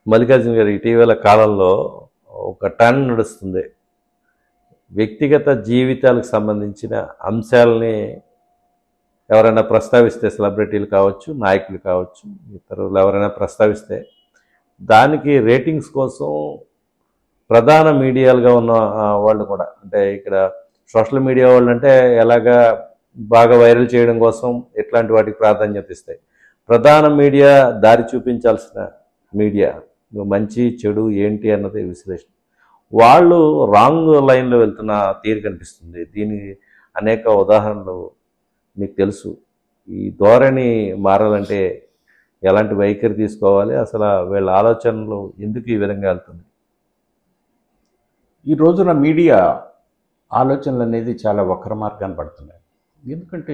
మల్లికార్జున గారు ఇటీవల కాలంలో ఒక టర్న్ నడుస్తుంది వ్యక్తిగత జీవితాలకు సంబంధించిన అంశాలని ఎవరైనా ప్రస్తావిస్తే సెలబ్రిటీలు కావచ్చు నాయకులు కావచ్చు ఇతరులు ఎవరైనా ప్రస్తావిస్తే దానికి రేటింగ్స్ కోసం ప్రధాన మీడియాలుగా ఉన్న ఆ, వాళ్ళు కూడా అంటే ఇక్కడ సోషల్ మీడియా వాళ్ళు అంటే ఎలాగా బాగా వైరల్ చేయడం కోసం ఎట్లాంటి వాటికి ప్రాధాన్యత ఇస్తాయి ప్రధాన మీడియా దారి చూపించాల్సిన మీడియా మంచి చెడు ఏంటి అన్నది విశ్లేషణ వాళ్ళు రాంగ్ లైన్లో వెళ్తున్న తీరు కనిపిస్తుంది దీనికి అనేక ఉదాహరణలు మీకు తెలుసు ఈ ధోరణి మారాలంటే ఎలాంటి వైఖరి తీసుకోవాలి అసలు వీళ్ళ ఆలోచనలు ఎందుకు ఈ విధంగా వెళ్తుంది ఈ రోజున మీడియా ఆలోచనలు అనేది చాలా వక్ర మార్గాన్ని పడుతున్నాయి ఎందుకంటే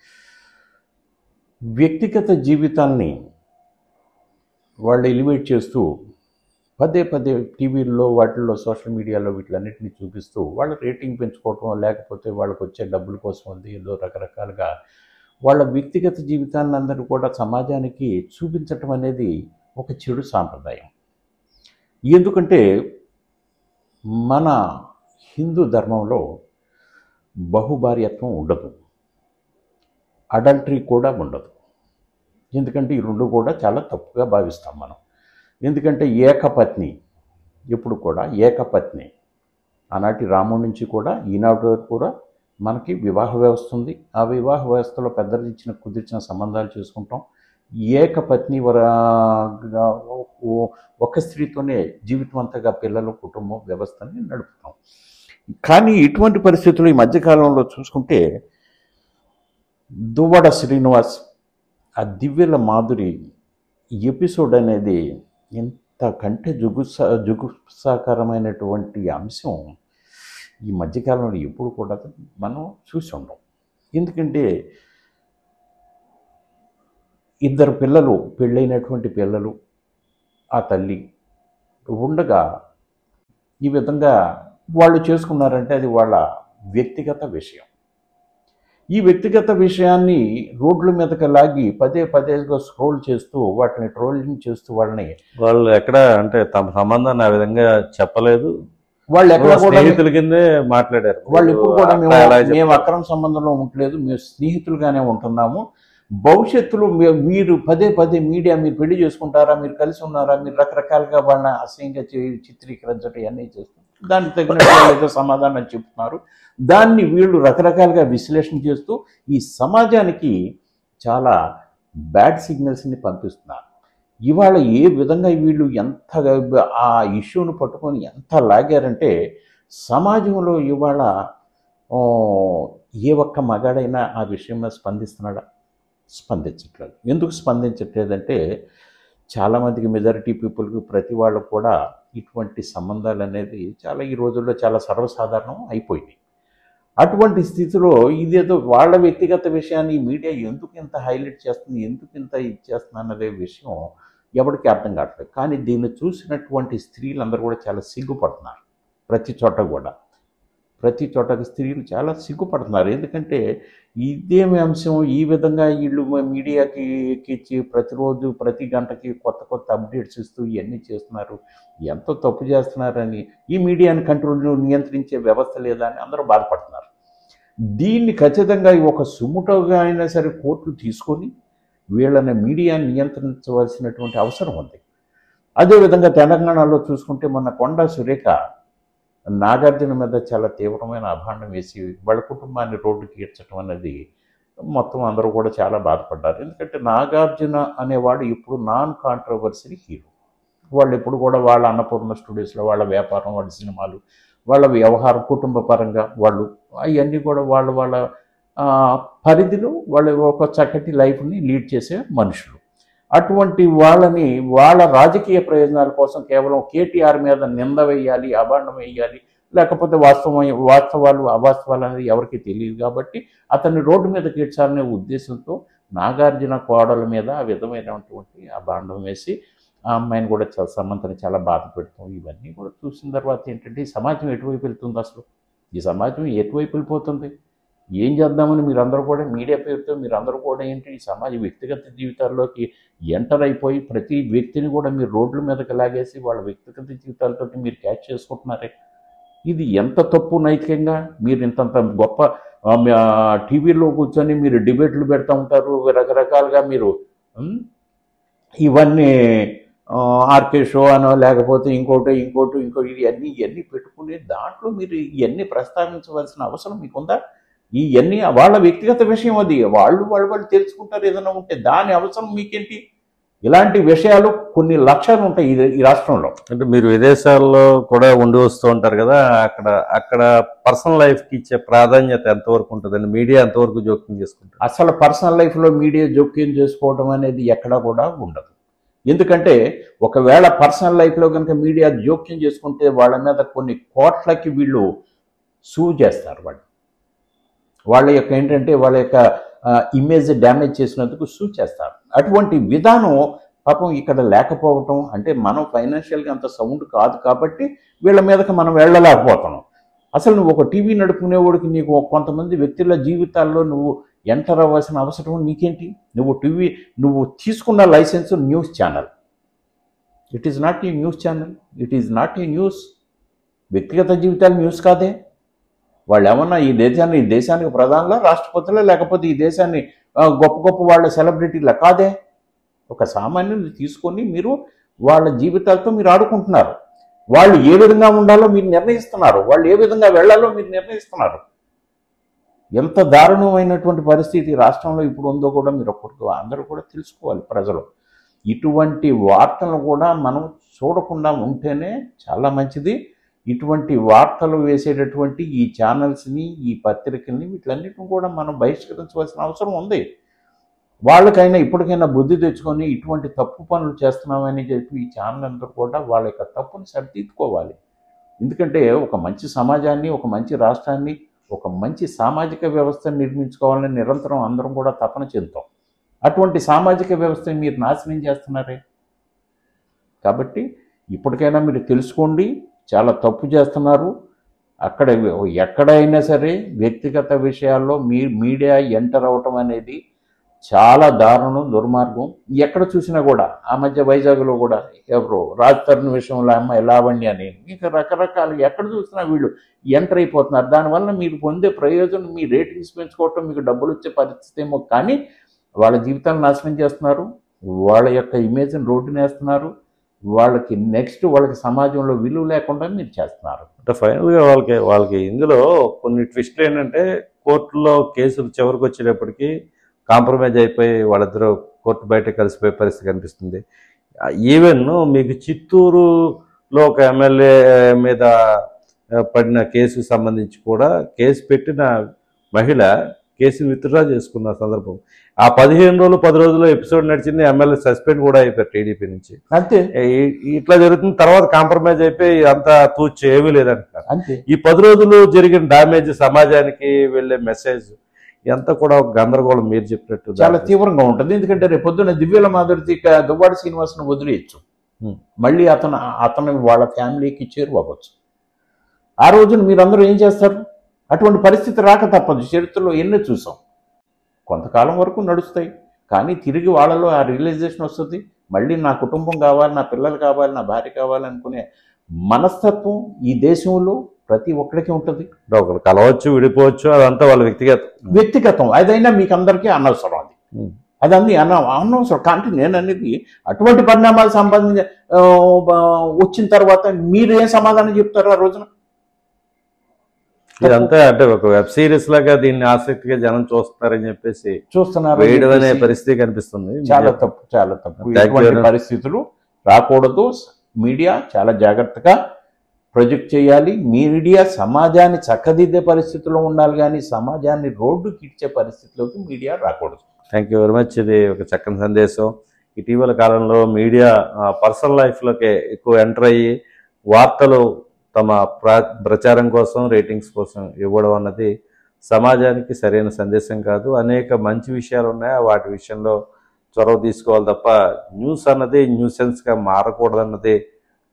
వ్యక్తిగత జీవితాల్ని వాళ్ళు ఎలివేట్ చేస్తూ పదే పదే టీవీల్లో వాటిల్లో సోషల్ మీడియాలో వీటిలన్నిటిని చూపిస్తూ వాళ్ళ రేటింగ్ పెంచుకోవటం లేకపోతే వాళ్ళకి వచ్చే డబ్బుల కోసం ఉంది ఏదో రకరకాలుగా వాళ్ళ వ్యక్తిగత జీవితాన్ని అందరూ కూడా సమాజానికి చూపించటం అనేది ఒక చెడు సాంప్రదాయం ఎందుకంటే మన హిందూ ధర్మంలో బహుభార్యత్వం ఉండదు అడల్టరీ కూడా ఉండదు ఎందుకంటే ఈ రెండు కూడా చాలా తప్పుగా భావిస్తాం మనం ఎందుకంటే ఏకపత్ని ఎప్పుడు కూడా ఏకపత్ని ఆనాటి రాముడి నుంచి కూడా ఈనాటి వరకు కూడా మనకి వివాహ వ్యవస్థ ఉంది ఆ వివాహ వ్యవస్థలో పెద్దలు ఇచ్చిన కుదిర్చిన సంబంధాలు చేసుకుంటాం ఏకపత్ని వర ఒక స్త్రీతోనే జీవితం అంతగా పిల్లలు కుటుంబం వ్యవస్థని నడుపుతాం కానీ ఇటువంటి పరిస్థితులు ఈ మధ్యకాలంలో చూసుకుంటే దువ్వడ శ్రీనివాస్ ఆ దివ్యల మాధురి ఎపిసోడ్ అనేది ఎంతకంటే జుగుస జుగుప్సాకరమైనటువంటి అంశం ఈ మధ్యకాలంలో ఎప్పుడు కూడా మనం చూసి ఉండం ఎందుకంటే ఇద్దరు పిల్లలు పెళ్ళైనటువంటి పిల్లలు ఆ తల్లి ఉండగా ఈ విధంగా వాళ్ళు చేసుకున్నారంటే అది వాళ్ళ వ్యక్తిగత విషయం ఈ వ్యక్తిగత విషయాన్ని రోడ్ల మీదకి లాగి పదే పదేగా స్క్రోల్ చేస్తూ వాటిని ట్రోలింగ్ చేస్తూ వాళ్ళని వాళ్ళు ఎక్కడ అంటే తమ సంబంధాన్ని ఆ విధంగా చెప్పలేదు వాళ్ళు ఎక్కడ కూడా స్నేహితుల కిందే మాట్లాడారు వాళ్ళు ఎప్పుడు కూడా మేము అట్లా ఎలా మేము చెప్తారు? అక్రమ సంబంధంలో ఉండలేదు మేము స్నేహితులుగానే ఉంటున్నాము భవిష్యత్తులో మీ- మీరు పదే పదే మీడియా మీరు పెళ్లి చేసుకుంటారా మీరు కలిసి ఉన్నారా మీరు రకరకాలుగా వాళ్ళని అసహ్యంగా చే- చిత్రీకరించడం ఇవన్నీ చేస్తారు దానికి తగినట్టు వాళ్ళు ఏదో సమాధానం చెప్తున్నారు దాన్ని వీళ్ళు రకరకాలుగా విశ్లేషణ చేస్తూ ఈ సమాజానికి చాలా బ్యాడ్ సిగ్నల్స్ని పంపిస్తున్నారు ఇవాళ ఏ విధంగా వీళ్ళు ఎంత ఆ ఇష్యూను పట్టుకొని ఎంత లాగారంటే సమాజంలో ఇవాళ ఆ, ఏ ఒక్క మగాడైనా ఆ విషయం మీద స్పందిస్తున్నాడా స్పందించట్లేదు ఎందుకు స్పందించట్లేదంటే చాలామందికి మెజారిటీ పీపుల్కి ప్రతి వాళ్ళు కూడా ఇటువంటి సంబంధాలు అనేది చాలా ఈ రోజుల్లో చాలా సర్వసాధారణం అయిపోయింది అటువంటి స్థితిలో ఇదేదో వాళ్ళ వ్యక్తిగత విషయాన్ని మీడియా ఎందుకు ఇంత హైలైట్ చేస్తుంది ఎందుకు ఇంత ఇది చేస్తుంది అన్నదే విషయం ఎవరికి అర్థం కావట్లేదు కానీ దీన్ని చూసినటువంటి స్త్రీలందరూ కూడా చాలా సిగ్గుపడుతున్నారు ప్రతి చోట కూడా ప్రతి చోట స్త్రీలు చాలా సిగ్గుపడుతున్నారు ఎందుకంటే ఇదేమి అంశం ఈ విధంగా వీళ్ళు మీడియాకి ఎక్కించి ప్రతిరోజు ప్రతి గంటకి కొత్త కొత్త అప్డేట్స్ ఇస్తూ ఇవన్నీ చేస్తున్నారు ఎంతో తప్పు చేస్తున్నారని ఈ మీడియాని కంట్రోల్ నియంత్రించే వ్యవస్థ లేదా అని అందరూ బాధపడుతున్నారు దీన్ని ఖచ్చితంగా ఒక సుముటోగా అయినా సరే కోర్టులు తీసుకొని వీళ్ళని మీడియాని నియంత్రించవలసినటువంటి అవసరం ఉంది అదేవిధంగా తెలంగాణలో చూసుకుంటే మొన్న కొండా సురేఖ నాగార్జున మీద చాలా తీవ్రమైన అభాండం వేసి వాళ్ళ కుటుంబాన్ని రోడ్డుకి ఈడ్చడం అనేది మొత్తం అందరూ కూడా చాలా బాధపడ్డారు ఎందుకంటే నాగార్జున అనేవాడు ఇప్పుడు నాన్ కాంట్రవర్సరీ హీరో వాళ్ళు ఎప్పుడు కూడా వాళ్ళ అన్నపూర్ణ స్టూడియోస్లో వాళ్ళ వ్యాపారం వాళ్ళ సినిమాలు వాళ్ళ వ్యవహారం కుటుంబ పరంగా వాళ్ళు అవన్నీ కూడా వాళ్ళ వాళ్ళ ఆ, పరిధిలో వాళ్ళ ఒక చక్కటి లైఫ్ని లీడ్ చేసే మనుషులు అటువంటి వాళ్ళని వాళ్ళ రాజకీయ ప్రయోజనాల కోసం కేవలం కేటీఆర్ మీద నింద వేయాలి అభాండం వేయాలి లేకపోతే వాస్తవం వాస్తవాలు అవాస్తవాలు అనేది ఎవరికి తెలియదు కాబట్టి అతన్ని రోడ్డు మీద కీడ్చాలనే ఉద్దేశంతో నాగార్జున కోడల మీద ఆ విధమైనటువంటి అభాండం వేసి ఆ అమ్మాయిని కూడా చాలా సమంతని చాలా బాధ పెడతాం ఇవన్నీ కూడా చూసిన తర్వాత ఏంటంటే ఈ సమాజం ఎటువైపు వెళ్తుంది అసలు ఈ సమాజం ఎటువైపు వెళ్ళిపోతుంది ఏం చేద్దామని మీరు అందరూ కూడా మీడియా పేరుతో మీరు అందరూ కూడా ఏంటి ఈ సమాజ వ్యక్తిగత జీవితాల్లోకి ఎంటర్ అయిపోయి ప్రతి వ్యక్తిని కూడా మీరు రోడ్ల మీదకి లాగేసి వాళ్ళ వ్యక్తిగత జీవితాలతో మీరు క్యాచ్ చేసుకుంటున్నారే ఇది ఎంత తప్పు నైతికంగా మీరు ఇంతంత గొప్ప ఆ, మీ, ఆ, టీవీలో కూర్చొని మీరు డిబేట్లు పెడతా ఉంటారు రకరకాలుగా మీరు ఉమ్, ఇవన్నీ ఆ, ఆర్కే షో అనో లేకపోతే ఇంకోటి ఇంకోటి ఇంకోటి ఇవన్నీ ఇవన్నీ పెట్టుకుని దాంట్లో మీరు ఇవన్నీ ప్రస్తావించవలసిన అవసరం మీకుందా ఇవన్నీ వాళ్ళ వ్యక్తిగత విషయం అది వాళ్ళు వాళ్ళు వాళ్ళు తెలుసుకుంటారు ఏదైనా ఉంటే దాని అవసరం మీకేంటి ఇలాంటి విషయాలు కొన్ని లక్షలు ఉంటాయి ఈ ఈ రాష్ట్రంలో అంటే మీరు విదేశాల్లో కూడా ఉండి వస్తూ ఉంటారు కదా అక్కడ అక్కడ పర్సనల్ లైఫ్కి ఇచ్చే ప్రాధాన్యత ఎంతవరకు ఉంటుందండి మీడియా ఎంతవరకు జోక్యం చేసుకుంటారు అసలు పర్సనల్ లైఫ్లో మీడియా జోక్యం చేసుకోవడం అనేది ఎక్కడా కూడా ఉండదు ఎందుకంటే ఒకవేళ పర్సనల్ లైఫ్లో కనుక మీడియా జోక్యం చేసుకుంటే వాళ్ళ మీద కొన్ని కోట్లకి వీళ్ళు సూ చేస్తారు వాళ్ళు వాళ్ళ యొక్క ఏంటంటే వాళ్ళ యొక్క ఇమేజ్ డ్యామేజ్ చేసినందుకు సూ చేస్తారు అటువంటి విధానం పాపం ఇక్కడ లేకపోవటం అంటే మనం ఫైనాన్షియల్గా అంత సౌండ్ కాదు కాబట్టి వీళ్ళ మీదకి మనం వెళ్ళలేకపోతున్నాం అసలు నువ్వు ఒక టీవీ నడుపుకునేవాడికి నీకు కొంతమంది వ్యక్తుల జీవితాల్లో నువ్వు ఎంటర్ అవ్వాల్సిన అవసరం నీకేంటి నువ్వు టీవీ నువ్వు తీసుకున్న licence news channel it is not a news channel it is not a news వ్యక్తిగత జీవితాలు న్యూస్ కాదే వాళ్ళు ఏమన్నా ఈ దేశాన్ని ఈ దేశానికి ప్రధానులా రాష్ట్రపతిలో లేకపోతే ఈ దేశాన్ని ఆ, గొప్ప గొప్ప వాళ్ళ సెలబ్రిటీలా కాదే ఒక సామాన్యుని తీసుకొని మీరు వాళ్ళ జీవితాలతో మీరు ఆడుకుంటున్నారు వాళ్ళు ఏ విధంగా ఉండాలో మీరు నిర్ణయిస్తున్నారు వాళ్ళు ఏ విధంగా వెళ్ళాలో మీరు నిర్ణయిస్తున్నారు ఎంత దారుణమైనటువంటి పరిస్థితి రాష్ట్రంలో ఇప్పుడు ఉందో కూడా మీరు ఒక్కరికి అందరూ కూడా తెలుసుకోవాలి ప్రజలు ఇటువంటి వార్తలను కూడా మనం చూడకుండా ఉంటేనే చాలా మంచిది ఇటువంటి వార్తలు వేసేటటువంటి ఈ ఛానల్స్ని ఈ పత్రికల్ని వీటిలన్నిటిని కూడా మనం బహిష్కరించవలసిన అవసరం ఉంది వాళ్ళకైనా ఇప్పటికైనా బుద్ధి తెచ్చుకొని ఇటువంటి తప్పు పనులు చేస్తున్నామని చెప్పి ఈ ఛానల్ అందరూ కూడా వాళ్ళ యొక్క తప్పుని సరిదిద్దుకోవాలి ఎందుకంటే ఒక మంచి సమాజాన్ని ఒక మంచి రాష్ట్రాన్ని ఒక మంచి సామాజిక వ్యవస్థను నిర్మించుకోవాలని నిరంతరం అందరం కూడా తపన చెందుతాం అటువంటి సామాజిక వ్యవస్థని మీరు నాశనం చేస్తున్నారే కాబట్టి ఇప్పటికైనా మీరు తెలుసుకోండి చాలా తప్పు చేస్తున్నారు అక్కడ ఎక్కడైనా సరే వ్యక్తిగత విషయాల్లో మీ మీడియా ఎంటర్ అవటం అనేది చాలా దారుణం దుర్మార్గం ఎక్కడ చూసినా కూడా ఆ మధ్య వైజాగ్లో కూడా ఎవరు రాజ్ తరుణ్ విషయంలో అమ్మాయి లావణ్య అని ఇంకా రకరకాలు ఎక్కడ చూసినా వీళ్ళు ఎంటర్ అయిపోతున్నారు దానివల్ల మీరు పొందే ప్రయోజనం మీ రేటింగ్స్ పెంచుకోవటం మీకు డబ్బులు వచ్చే పరిస్థితి ఏమో కానీ వాళ్ళ జీవితాలు నాశనం చేస్తున్నారు వాళ్ళ యొక్క ఇమేజ్ని రోడ్డున వేస్తున్నారు వాళ్ళకి నెక్స్ట్ వాళ్ళకి సమాజంలో విలువ లేకుండా మీరు చేస్తున్నారు అంటే ఫైనల్గా వాళ్ళకి వాళ్ళకి ఇందులో కొన్ని ట్విస్ట్లు ఏంటంటే కోర్టులో కేసులు చివరికి వచ్చేటప్పటికి కాంప్రమైజ్ అయిపోయి వాళ్ళిద్దరూ కోర్టు బయట కలిసిపోయే పరిస్థితి కనిపిస్తుంది ఈవెన్ మీకు చిత్తూరులో ఒక ఎమ్మెల్యే మీద ఆ, పడిన కేసుకు సంబంధించి కూడా కేసు పెట్టిన మహిళ కేసుని విత్డ్రా చేసుకున్న సందర్భం ఆ పదిహేను రోజులు పది రోజులు ఎపిసోడ్ నడిచింది ఎమ్మెల్యే సస్పెండ్ కూడా అయిపోయారు టీడీపీ నుంచి అంతే ఈ- ఇట్లా జరుగుతుంది తర్వాత కాంప్రమైజ్ అయిపోయి అంతా తూచి ఏమీ లేదంటున్నారు అంతే ఈ పది రోజులు జరిగిన డామేజ్ సమాజానికి వెళ్ళే మెసేజ్ ఎంత కూడా ఒక గందరగోళం మీరు చెప్పినట్టు చాలా దాంట్లో. తీవ్రంగా ఉంటుంది ఎందుకంటే రేపు పొద్దున్న దివ్యల మాధురి దువ్వాడి శ్రీనివాస్ను వదిలేయచ్చు Hmm. మళ్ళీ అతను అతను వాళ్ళ ఫ్యామిలీకి చేరువవ్వచ్చు ఆ రోజున మీరందరూ ఏం చేస్తారు అటువంటి పరిస్థితి రాక తప్పదు చరిత్రలో ఎన్నో చూసాం కొంతకాలం వరకు నడుస్తాయి కానీ తిరిగి వాళ్ళలో ఆ రియలైజేషన్ వస్తుంది మళ్ళీ నా కుటుంబం కావాలి నా పిల్లలు కావాలి నా భార్య కావాలి అనుకునే మనస్తత్వం ఈ దేశంలో ప్రతి ఒక్కడికి ఉంటుంది ఒకరు కలవచ్చు విడిపోవచ్చు అదంతా వాళ్ళ వ్యక్తిగతం వ్యక్తిగతం అదైనా మీకు అందరికీ అనవసరం అది Hmm. అది అన్ని అన్న అనవసరం కానీ నేను అనేది అటువంటి పరిణామాలు సంబంధించి ఆ, బ- వచ్చిన తర్వాత మీరు ఏం సమాధానం చెప్తారు ఆ రోజున ఇదంతా అంటే ఒక వెబ్ సిరీస్ లాగా దీన్ని ఆసక్తిగా జనం చూస్తున్నారని చెప్పేసి చూస్తున్నారు వేయడం అనే పరిస్థితి కనిపిస్తుంది చాలా తప్పు చాలా తప్పు Thank you ఇటువంటి very much. పరిస్థితులు రాకూడదు మీడియా చాలా జాగ్రత్తగా ప్రొజెక్ట్ చేయాలి మీడియా సమాజాన్ని చక్కదిద్దే పరిస్థితిలో ఉండాలి కానీ సమాజాన్ని రోడ్డుకి ఇచ్చే పరిస్థితిలోకి మీడియా రాకూడదు థ్యాంక్ యూ వెరీ మచ్ ఇది ఒక చక్కని సందేశం ఇటీవల కాలంలో మీడియా పర్సనల్ లైఫ్లోకి ఎక్కువ ఎంటర్ అయ్యి వార్తలు తమ ప్రా ప్రచారం కోసం రేటింగ్స్ కోసం ఇవ్వడం అన్నది సమాజానికి సరైన సందేశం కాదు అనేక మంచి విషయాలు ఉన్నాయి వాటి విషయంలో చొరవ తీసుకోవాలి తప్ప న్యూస్ అన్నది న్యూసెన్స్గా మారకూడదన్నది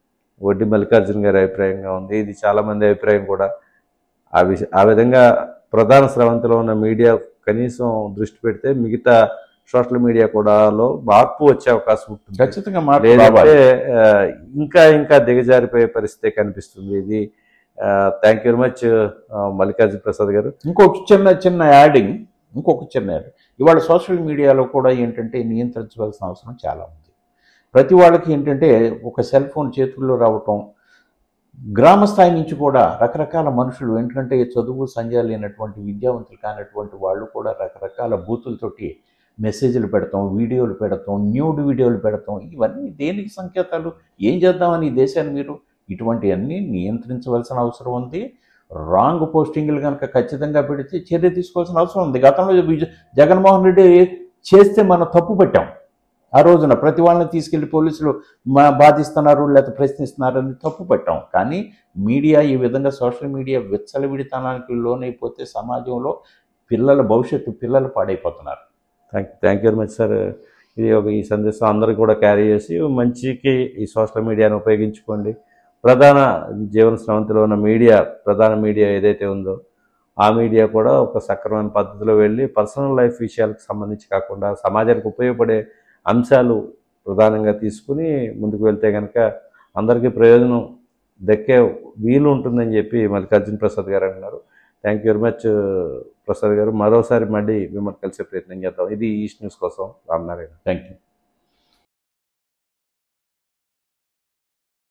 వడ్డీ మల్లికార్జున గారి అభిప్రాయంగా ఉంది ఇది చాలామంది అభిప్రాయం కూడా ఆ విష ఆ విధంగా ప్రధాన స్రవంతిలో ఉన్న మీడియా కనీసం దృష్టి పెడితే మిగతా సోషల్ మీడియా కూడాలో మార్పు వచ్చే అవకాశం ఉంటుంది ఖచ్చితంగా మార్పు లేదంటే రావాలి ఆ, ఇంకా ఇంకా దిగజారిపోయే పరిస్థితి కనిపిస్తుంది ఇది thank you very much Mallikarjuna Prasad garu ఇంకొక చిన్న చిన్న యాడింగ్ ఇంకొక చిన్న యాడింగ్ ఇవాళ సోషల్ మీడియాలో కూడా ఏంటంటే నియంత్రించవలసిన అవసరం చాలా ఉంది ప్రతి వాళ్ళకి ఏంటంటే ఒక సెల్ ఫోన్ చేతుల్లో రావటం గ్రామ స్థాయి నుంచి కూడా రకరకాల మనుషులు ఏంటంటే చదువు సంధ్య లేనటువంటి విద్యావంతులు కానటువంటి వాళ్ళు కూడా రకరకాల బూతులతోటి మెసేజ్లు పెడతాం వీడియోలు పెడతాం న్యూడ్ వీడియోలు పెడతాం ఇవన్నీ దేనికి సంకేతాలు ఏం చేద్దామని ఈ దేశాన్ని మీరు ఇటువంటివన్నీ నియంత్రించవలసిన అవసరం ఉంది రాంగ్ పోస్టింగ్లు కనుక ఖచ్చితంగా పెడితే చర్య తీసుకోవాల్సిన అవసరం ఉంది గతంలో విజ- జగన్మోహన్ రెడ్డి చేస్తే మనం తప్పు పెట్టాం ఆ రోజున ప్రతి వాళ్ళని తీసుకెళ్లి పోలీసులు మా బాధిస్తున్నారు లేకపోతే ప్రశ్నిస్తున్నారు అని తప్పు పెట్టాం కానీ మీడియా ఈ విధంగా సోషల్ మీడియా విచ్చలవిడితనానికి లోనైపోతే సమాజంలో పిల్లల భవిష్యత్తు పిల్లలు పాడైపోతున్నారు thank thank you very much sir ఇది ఒక ఈ సందేశం అందరికీ కూడా క్యారీ చేసి మంచికి ఈ సోషల్ మీడియాను ఉపయోగించుకోండి ప్రధాన జీవన స్రవంతిలో ఉన్న మీడియా ప్రధాన మీడియా ఏదైతే ఉందో ఆ మీడియా కూడా ఒక సక్రమైన పద్ధతిలో వెళ్ళి పర్సనల్ లైఫ్ విషయాలకు సంబంధించి కాకుండా సమాజానికి ఉపయోగపడే అంశాలు ప్రధానంగా తీసుకుని ముందుకు వెళ్తే కనుక అందరికీ ప్రయోజనం దక్కే వీలు ఉంటుందని చెప్పి మల్లికార్జున ప్రసాద్ గారు అన్నారు thank you very much Prasad garu మరోసారి మళ్ళీ మిమ్మల్ని కలిసే ప్రయత్నం చేద్దాం ఇది ఈస్ట్ న్యూస్ కోసం రామనారాయణ థ్యాంక్ యూ